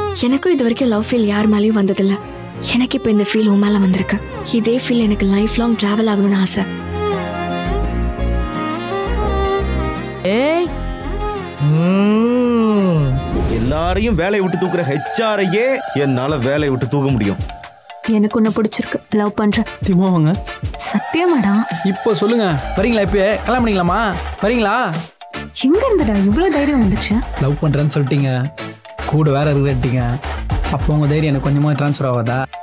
எனக்கும் இது வரைக்கும் லவ் ஃபீல் யார் மேலேயும் வந்ததில்ல எனக்கு இப்போ இந்த ஃபீல் உன் மேலே வந்திருக்கு இதே ஃபீல் எனக்கு லைஃப் லாங் ட்ராவல் ஆகணும்னு ஆசை ஏய் ம். எல்லாரையும் வேலையை விட்டு தூக்குற ஹெச்ஆரையே என்னால வேலையை விட்டு தூக்க முடியும் எனக்கு உன்னை பிடிச்சிருக்கு லவ் பண்றேன் திமாவாங்க சத்தியமாடா இப்போ சொல்லுங்க வரீங்களா இப்போ கல்யாணம் பண்ணிக்கலாமா வரீங்களா எங்க இருந்துடா இவ்வளோ தைரியம் வந்துச்சு லவ் பண்ணுறேன்னு சொல்லிட்டீங்க கூட வேற இருக்கிறட்டீங்க அப்போ உங்கள் தைரியம் எனக்கு கொஞ்சமாக ட்ரான்ஸ்ஃபர் ஆகாதா